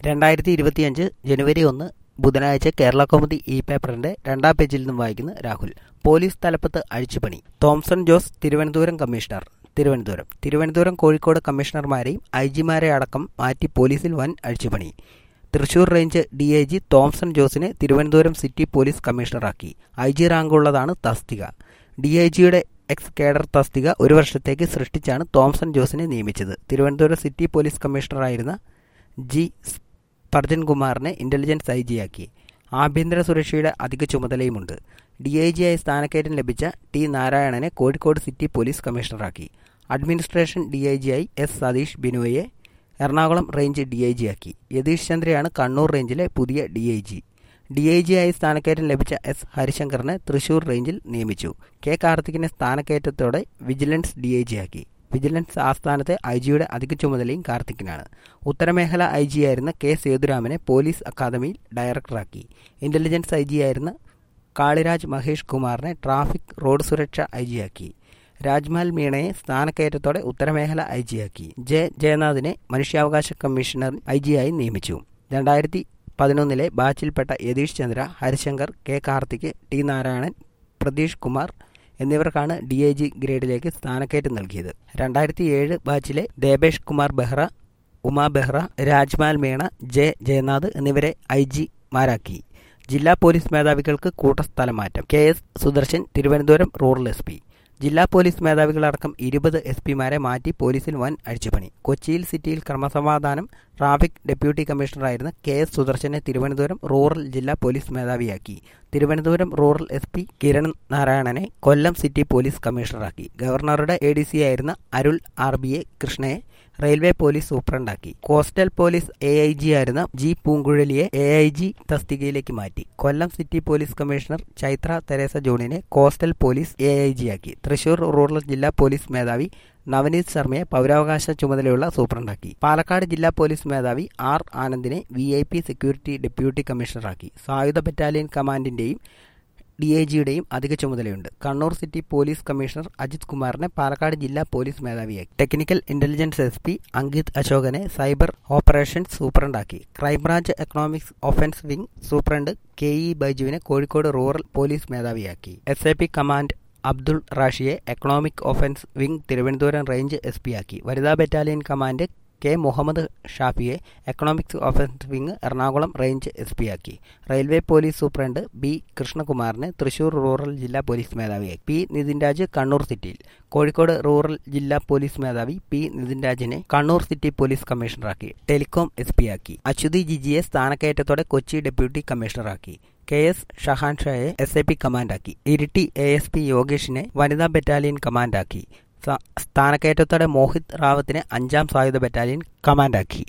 രണ്ടായിരത്തി ഇരുപത്തിയഞ്ച് ജനുവരി ഒന്ന് ബുധനാഴ്ച കേരള കൗമുദി ഇ പേപ്പറിന്റെ രണ്ടാം പേജിൽ നിന്നും വായിക്കുന്ന രാഹുൽ പോലീസ് തലപ്പത്ത് അഴിച്ചുപണി Thomson Jose Thiruvananthapuram commissioner Thiruvananthapuram Thiruvananthapuram Kozhikode കമ്മീഷണർമാരെയും ഐ ജിമാരെ അടക്കം മാറ്റി പോലീസിൽ വൻ അഴിച്ചുപണി Thrissur range D I G Thomson ജോസിനെ തിരുവനന്തപുരം സിറ്റി പോലീസ് കമ്മീഷണറാക്കി ഐ ജി റാങ്കുള്ളതാണ് തസ്തിക ഡി ഐ ജിയുടെ എക്സ് കേഡർ തസ്തിക ഒരു വർഷത്തേക്ക് സൃഷ്ടിച്ചാണ് തോംസൺ ജോസിനെ നിയമിച്ചത് തിരുവനന്തപുരം സിറ്റി പോലീസ് കമ്മീഷണറായിരുന്ന ജി സ്പർജൻ കുമാറിനെ ഇന്റലിജൻസ് ഐ ജിയാക്കി ആഭ്യന്തര സുരക്ഷയുടെ അധിക ചുമതലയുമുണ്ട് ഡി ഐ ജിയായി സ്ഥാനക്കയറ്റം ലഭിച്ച ടി നാരായണനെ കോഴിക്കോട് സിറ്റി പോലീസ് കമ്മീഷണറാക്കി അഡ്മിനിസ്ട്രേഷൻ ഡി ഐ ജിയായി എസ് സതീഷ് ബിനോയെ എറണാകുളം റേഞ്ച് ഡി ഐ ജിയാക്കി യതീഷ് ചന്ദ്രയാണ് കണ്ണൂർ റേഞ്ചിലെ പുതിയ D I G D I ജിയായി സ്ഥാനക്കയറ്റം ലഭിച്ച എസ് ഹരിശങ്കറിനെ തൃശൂർ റേഞ്ചിൽ നിയമിച്ചു കെ കാർത്തികിനെ സ്ഥാനക്കയറ്റത്തോടെ വിജിലൻസ് ഡി ഐ ജിയാക്കി വിജിലൻസ് ആസ്ഥാനത്തെ ഐ ജിയുടെ അധിക ചുമതലയും കാർത്തിക്കിനാണ് ഉത്തരമേഖല ഐ ജിയായിരുന്ന കെ സേതുരാമനെ പോലീസ് അക്കാദമിയിൽ ഡയറക്ടറാക്കി ഇന്റലിജൻസ് ഐ ജിയായിരുന്ന കാളിരാജ് മഹേഷ് കുമാറിനെ ട്രാഫിക് റോഡ് സുരക്ഷ ഐ ജിയാക്കി രാജ്മാൽ മീണയെ സ്ഥാനക്കയറ്റത്തോടെ ഉത്തരമേഖല ഐ ജിയാക്കി ജെ ജയനാഥിനെ മനുഷ്യാവകാശ കമ്മീഷണർ ഐ ജിയായി നിയമിച്ചു രണ്ടായിരത്തി പതിനൊന്നിലെ ബാച്ചിൽപ്പെട്ട യതീഷ് ചന്ദ്ര ഹരിശങ്കർ കെ കാർത്തിക് ടി നാരായണൻ പ്രതീഷ് കുമാർ എന്നിവർക്കാണ് ഡി ഐ ജി ഗ്രേഡിലേക്ക് സ്ഥാനക്കയറ്റം നൽകിയത് രണ്ടായിരത്തി ഏഴ് ബാച്ചിലെ ദേബേഷ് കുമാർ ബെഹ്റ ഉമാ ബെഹ്റ രാജ്മാൽ മീണ ജെ ജയനാഥ് എന്നിവരെ ഐ ജിമാരാക്കി ജില്ലാ പോലീസ് മേധാവികൾക്ക് കൂട്ടസ്ഥലം മാറ്റം K S Sudarshan Thiruvananthapuram rural S P ജില്ലാ പോലീസ് മേധാവികളടക്കം ഇരുപത് എസ് പിമാരെ മാറ്റി പോലീസിൽ വൻ അഴിച്ചുപണി കൊച്ചിയിൽ സിറ്റിയിൽ ക്രമസമാധാനം ട്രാഫിക് ഡെപ്യൂട്ടി കമ്മീഷണറായിരുന്ന കെ എസ് സുദർശനെ തിരുവനന്തപുരം റൂറൽ ജില്ലാ പോലീസ് മേധാവിയാക്കി Thiruvananthapuram rural S P Kiran നാരായണനെ കൊല്ലം സിറ്റി പോലീസ് കമ്മീഷണറാക്കി ഗവർണറുടെ എ ഡി സി ആയിരുന്ന അരുൾ ആർ ബി എ കൃഷ്ണയെ റെയിൽവേ പോലീസ് സൂപ്രണ്ടാക്കി coastal police A I G ആയിരുന്ന ജി പൂങ്കുഴലിയെ എ ഐ ജി തസ്തികയിലേക്ക് മാറ്റി Kollam city police commissioner Chaithra Theresa ജോണിനെ coastal police A I G ആക്കി തൃശൂർ റൂറൽ ജില്ലാ പോലീസ് മേധാവി നവനീത് ശർമ്മയെ പൗരാവകാശ ചുമതലയുള്ള സൂപ്രണ്ടാക്കി പാലക്കാട് ജില്ലാ പോലീസ് മേധാവി ആർ ആനന്ദിനെ V I P security deputy കമ്മീഷണറാക്കി സായുധ ബറ്റാലിയൻ കമാൻഡിന്റെയും ഡി ഐ ജിയുടെയും അധിക ചുമതലയുണ്ട് Kannur city police commissioner Ajith കുമാറിനെ പാലക്കാട് ജില്ലാ പോലീസ് മേധാവിയാക്കി technical intelligence S P Ankith അശോകനെ സൈബർ ഓപ്പറേഷൻസ് സൂപ്രണ്ടാക്കി crime branch economics offence wing superintendent K E ബൈജുവിനെ കോഴിക്കോട് റൂറൽ പോലീസ് മേധാവിയാക്കി S A P command Abdul റാഷിയെ economic offence wing Thiruvananthapuram range S P ആക്കി വനിതാ battalion command K Muhammad ഷാഫിയെ economics offence wing Ernakulam range S P ആക്കി railway police superintendent B കൃഷ്ണകുമാറിനെ Thrissur rural ജില്ലാ police മേധാവിയാക്കി P Nithin Raj Kannur സിറ്റിയിൽ കോഴിക്കോട് റൂറൽ ജില്ലാ പോലീസ് മേധാവി പി നിതിൻ രാജിനെ കണ്ണൂർ സിറ്റി പോലീസ് കമ്മീഷണറാക്കി ടെലികോം എസ് പി ആക്കി അച്യുതി ജിജിയെ സ്ഥാനക്കയറ്റത്തോടെ കൊച്ചി ഡെപ്യൂട്ടി കമ്മീഷണറാക്കി കെ എസ് ഷഹാൻ ഷായെ എസ് എ പി കമാൻഡാക്കി ഇരിട്ടി എ എസ് പി യോഗേഷിനെ വനിതാ ബറ്റാലിയൻ കമാൻഡാക്കി സ്ഥാനക്കയറ്റത്തോടെ മോഹിത് റാവത്തിനെ അഞ്ചാം സായുധ ബറ്റാലിയൻ കമാൻഡാക്കി